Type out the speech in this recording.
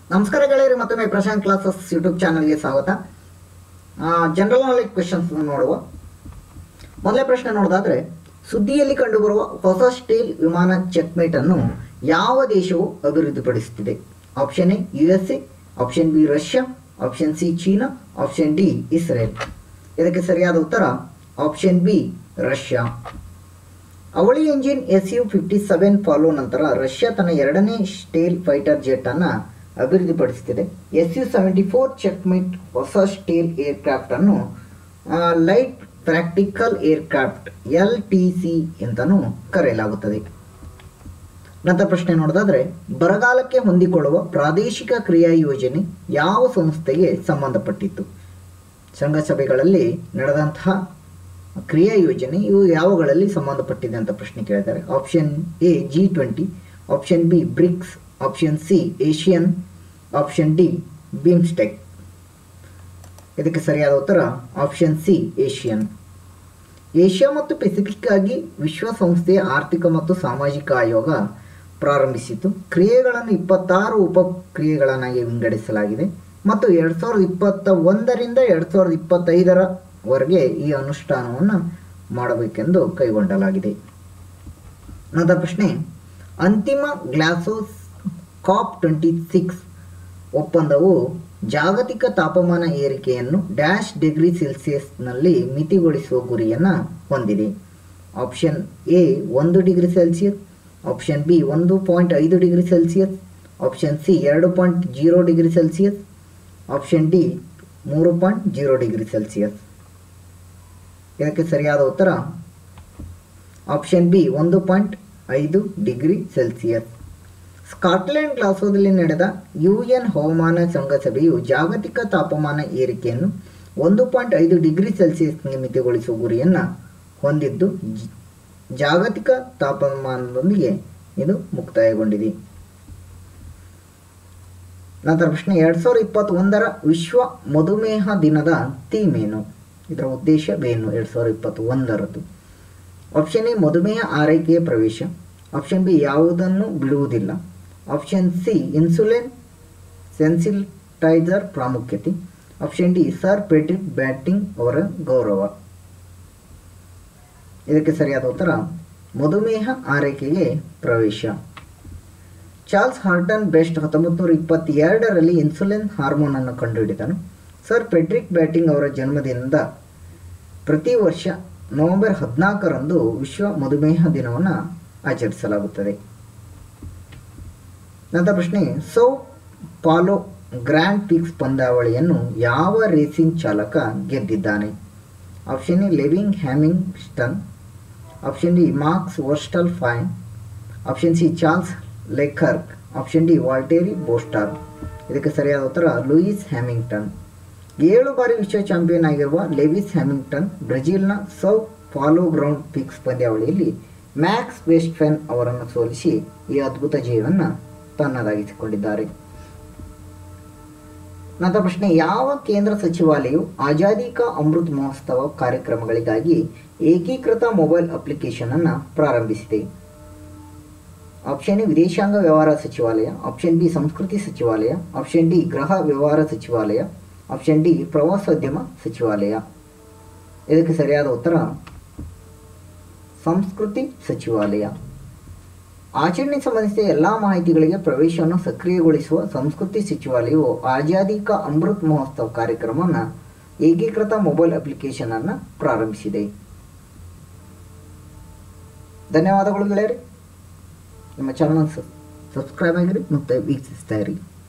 ನಮಸ್ಕಾರ ಗೆಳೆಯರಿ ಮತ್ತೊಮ್ಮೆ Prashant classes YouTube ಚಾನಲ್ಗೆ ಸ್ವಾಗತ ಜನರಲ್ ನಾಲೆಜ್ ಕ್ವೆಶನ್ಸ್ ನೋಡುವ ಮೊದಲೇ ಪ್ರಶ್ನೆ ನೋಡೋದಾದ್ರೆ ಸುದ್ದಿಯಲ್ಲಿ ಕಂಡುಬರುವ ಹೊಸ ಸ್ಟೀಲ್ ವಿಮಾನ ಚೆಕ್ಮೇಟ್ ಅನ್ನು ಯಾವ ದೇಶವು ಅಭಿವೃದ್ಧಿಪಡಿಸುತ್ತಿದೆ option A U S A option B Russia option C China option D Israel ಇದಕ್ಕೆ ಸರಿಯಾದ ಉತ್ತರ ಆಪ್ಷನ್ ಬಿ ರಷ್ಯಾ ಅವಳಿ engine S U fifty seven felon ನಂತರ ರಷ್ಯಾ ತನ್ನ ಎರಡನೇ ಸ್ಟೇಲ್ ಫೈಟರ್ ಜೆಟ್ ಅನ್ನ ಅಭಿವೃದ್ಧಿಪಡಿಸುತ್ತಿದೆ S U seventy four checkmate ಹೊಸ ಸ್ಟೇಲ್ ಏರ್ಕ್ರಾಫ್ಟ್ ಅನ್ನು light practical aircraft L T C ಎಂತನೂ ಕರೆಯಲಾಗುತ್ತದೆ ನಂತರ ಪ್ರಶ್ನೆ ನೋಡೋದಾದ್ರೆ ಬರಗಾಲಕ್ಕೆ ಹೊಂದಿಕೊಳ್ಳುವ ಪ್ರಾದೇಶಿಕ ಕ್ರಿಯಾ ಯೋಜನೆ ಯಾವ ಸಂಸ್ಥೆಗೆ ಸಂಬಂಧಪಟ್ಟಿತ್ತು ಶೃಂಗಸಭೆಗಳಲ್ಲಿ ನಡೆದಂತಹ ಕ್ರಿಯಾ ಯೋಜನೆ ಇವು ಯಾವುಗಳಲ್ಲಿ ಸಂಬಂಧಪಟ್ಟಿದೆ ಅಂತ ಪ್ರಶ್ನೆ ಕೇಳಿದ್ದಾರೆ option A G twenty option B BRICS option C Asian option D BIMSTEC ಇದಕ್ಕೆ ಸರಿಯಾದ ಉತ್ತರ ಆಪ್ಷನ್ ಸಿ ಏಷಿಯನ್ ಏಷ್ಯಾ ಮತ್ತು ಪೆಸಿಫಿಕ್ ಆಗಿ ವಿಶ್ವಸಂಸ್ಥೆಯ ಆರ್ಥಿಕ ಮತ್ತು ಸಾಮಾಜಿಕ ಆಯೋಗ ಪ್ರಾರಂಭಿಸಿತು ಕ್ರಿಯೆಗಳನ್ನು ಇಪ್ಪತ್ತಾರು ಉಪಕ್ರಿಯೆಗಳನ್ನಾಗಿ ವಿಂಗಡಿಸಲಾಗಿದೆ ಮತ್ತು ಎರಡು ಸಾವಿರದ ಇಪ್ಪತ್ತ ಒಂದರಿಂದ ಎರಡು ಸಾವಿರದ ಇಪ್ಪತ್ತೈದರವರೆಗೆ ಈ ಅನುಷ್ಠಾನವನ್ನು ಮಾಡಬೇಕೆಂದು ಕೈಗೊಳ್ಳಲಾಗಿದೆ ನಂತರ ಪ್ರಶ್ನೆ ಅಂತಿಮ ಗ್ಲಾಸೋಸ್ ಕಾಪ್ ಟ್ವೆಂಟಿ ಸಿಕ್ಸ್ ಒಪ್ಪಂದವು ಜಾಗತಿಕ ತಾಪಮಾನ ಏರಿಕೆಯನ್ನು ಡ್ಯಾಶ್ ಡಿಗ್ರಿ ಸೆಲ್ಸಿಯಸ್ನಲ್ಲಿ ಮಿತಿಗೊಳಿಸುವ ಗುರಿಯನ್ನು ಹೊಂದಿದೆ ಆಪ್ಷನ್ ಎ ಒಂದು ಡಿಗ್ರಿ ಸೆಲ್ಸಿಯಸ್ ಆಪ್ಷನ್ ಬಿ ಒಂದು ಪಾಯಿಂಟ್ ಐದು ಡಿಗ್ರಿ ಸೆಲ್ಸಿಯಸ್ ಆಪ್ಷನ್ ಸಿ ಎರಡು point zero degree Celsius option D ಮೂರು ಪಾಯಿಂಟ್ ಜೀರೋ ಡಿಗ್ರಿ ಸೆಲ್ಸಿಯಸ್ ಇದಕ್ಕೆ ಸರಿಯಾದ ಉತ್ತರ ಆಪ್ಷನ್ ಬಿ ಒಂದು ಪಾಯಿಂಟ್ ಐದು ಡಿಗ್ರಿ ಸೆಲ್ಸಿಯಸ್ ಸ್ಕಾಟ್ಲೆಂಡ್ ಗ್ಲಾಸೋದಲ್ಲಿ ನಡೆದ ಯು ಎನ್ ಹವಾಮಾನ ಶೃಂಗಸಭೆಯು ಜಾಗತಿಕ ತಾಪಮಾನ ಏರಿಕೆಯನ್ನು ಒಂದು ಪಾಯಿಂಟ್ ಐದು ಡಿಗ್ರಿ ಸೆಲ್ಸಿಯಸ್ಗೆ ಮಿತಿಗೊಳಿಸುವ ಗುರಿಯನ್ನು ಹೊಂದಿದ್ದು ಜ- ಜಾಗತಿಕ ತಾಪಮಾನದೊಂದಿಗೆ ಇದು ಮುಕ್ತಾಯಗೊಂಡಿದೆ ನಂತರ ಪ್ರಶ್ನೆ ಎರಡು ಸಾವಿರದ ಇಪ್ಪತ್ತೊಂದರ ವಿಶ್ವ ಮಧುಮೇಹ ದಿನದ ಥೀಮ್ ಏನು ಇದರ ಉದ್ದೇಶವೇನು ಎರಡು ಸಾವಿರದ ಇಪ್ಪತ್ತೊಂದರದ್ದು ಆಪ್ಷನ್ ಎ ಮಧುಮೇಹ ಆರೈಕೆಯ ಪ್ರವೇಶ ಆಪ್ಷನ್ ಬಿ ಯಾವುದನ್ನು ಬಿಡುವುದಿಲ್ಲ ಆಪ್ಷನ್ ಸಿ ಇನ್ಸುಲಿನ್ ಸೆನ್ಸಿಟೈಸರ್ ಪ್ರಾಮುಖ್ಯತೆ ಆಪ್ಷನ್ ಡಿ ಸರ್ ಪೆಟ್ರಿಕ್ ಬ್ಯಾಟಿಂಗ್ ಅವರ ಗೌರವ ಇದಕ್ಕೆ ಸರಿಯಾದ ಉತ್ತರ ಮಧುಮೇಹ ಆರೈಕೆಗೆ ಪ್ರವೇಶ ಚಾರ್ಲ್ಸ್ ಹಾರ್ಟನ್ ಬೆಸ್ಟ್ ಹತ್ತೊಂಬತ್ತು ನೂರ ಇಪ್ಪತ್ತೆರಡರಲ್ಲಿ ಇನ್ಸುಲಿನ್ ಹಾರ್ಮೋನ್ ಅನ್ನು ಕಂಡುಹಿಡಿದನು ಸರ್ ಪೆಡ್ರಿಕ್ ಬ್ಯಾಟಿಂಗ್ ಅವರ ಜನ್ಮದಿನದ ಪ್ರತಿ ವರ್ಷ ನವೆಂಬರ್ ಹದಿನಾಲ್ಕರಂದು ವಿಶ್ವ ಮಧುಮೇಹ ದಿನವನ್ನು ಆಚರಿಸಲಾಗುತ್ತದೆ ನಂತರ ಪ್ರಶ್ನೆ ಸೌ ಪಾಲೋ ಗ್ರ್ಯಾಂಡ್ ಪಿಕ್ಸ್ ಪಂದ್ಯಾವಳಿಯನ್ನು ಯಾವ ರೇಸಿಂಗ್ ಚಾಲಕ ಗೆದ್ದಿದ್ದಾನೆ ಆಪ್ಷನ್ ಎ ಲೆವಿಂಗ್ Hamilton option D Max Verstappen option C Charles Leclerc option D Valtteri Bottas ಇದಕ್ಕೆ ಸರಿಯಾದ ಉತ್ತರ ಲೂಯಿಸ್ ಹ್ಯಾಮಿಂಗ್ಟನ್ ಏಳು ಬಾರಿ ವಿಶ್ವ ಚಾಂಪಿಯನ್ ಆಗಿರುವ ಲೆವಿಸ್ ಹ್ಯಾಮಿಂಗ್ಟನ್ ಬ್ರೆಜಿಲ್ನ ಸೌ ಫಾಲೋ ಗ್ರೌಂಡ್ ಪಿಕ್ಸ್ ಪಂದ್ಯಾವಳಿಯಲ್ಲಿ ಮ್ಯಾಕ್ಸ್ ವೆಸ್ಟ್ಫೆನ್ ಅವರನ್ನು ಸೋಲಿಸಿ ಈ ಅದ್ಭುತ ಜಯವನ್ನು ತನ್ನದಾಗಿಸಿಕೊಂಡಿದ್ದಾರೆ ನಂತರ ಪ್ರಶ್ನೆ ಯಾವ ಕೇಂದ್ರ ಸಚಿವಾಲಯವು ಆಜಾದಿ ಕಾ ಅಮೃತ್ ಮಹೋತ್ಸವ ಕಾರ್ಯಕ್ರಮಗಳಿಗಾಗಿ ಏಕೀಕೃತ ಮೊಬೈಲ್ ಅಪ್ಲಿಕೇಶನ್ ಅನ್ನು ಪ್ರಾರಂಭಿಸಿದೆ ಆಪ್ಷನ್ ಎ ವಿದೇಶಾಂಗ ವ್ಯವಹಾರ ಸಚಿವಾಲಯ ಆಪ್ಷನ್ ಬಿ ಸಂಸ್ಕೃತಿ ಸಚಿವಾಲಯ ಆಪ್ಷನ್ ಡಿ ಗೃಹ ವ್ಯವಹಾರ ಸಚಿವಾಲಯ ಆಪ್ಷನ್ ಡಿ ಪ್ರವಾಸೋದ್ಯಮ ಸಚಿವಾಲಯ ಇದಕ್ಕೆ ಸರಿಯಾದ ಉತ್ತರ ಸಂಸ್ಕೃತಿ ಸಚಿವಾಲಯ ಆಚರಣೆ ಸಂಬಂಧಿಸಿದ ಎಲ್ಲ ಮಾಹಿತಿಗಳಿಗೆ ಪ್ರವೇಶವನ್ನು ಸಕ್ರಿಯಗೊಳಿಸುವ ಸಂಸ್ಕೃತಿ ಸಚಿವಾಲಯವು ಆಜಾದಿ ಕಾ ಅಮೃತ್ ಮಹೋತ್ಸವ ಕಾರ್ಯಕ್ರಮವನ್ನು ಏಕೀಕೃತ ಮೊಬೈಲ್ ಅಪ್ಲಿಕೇಶನ್ ಅನ್ನು ಪ್ರಾರಂಭಿಸಿದೆ ಧನ್ಯವಾದಗಳು ಗೆಳೆಯರಿ ನಮ್ಮ ಚಾನಲ್ ಸಬ್ಸ್ಕ್ರೈಬ್ ಆಗಿರಿ ಮತ್ತು ವೀಕ್ಷಿಸ್ತಾ ಇರಿ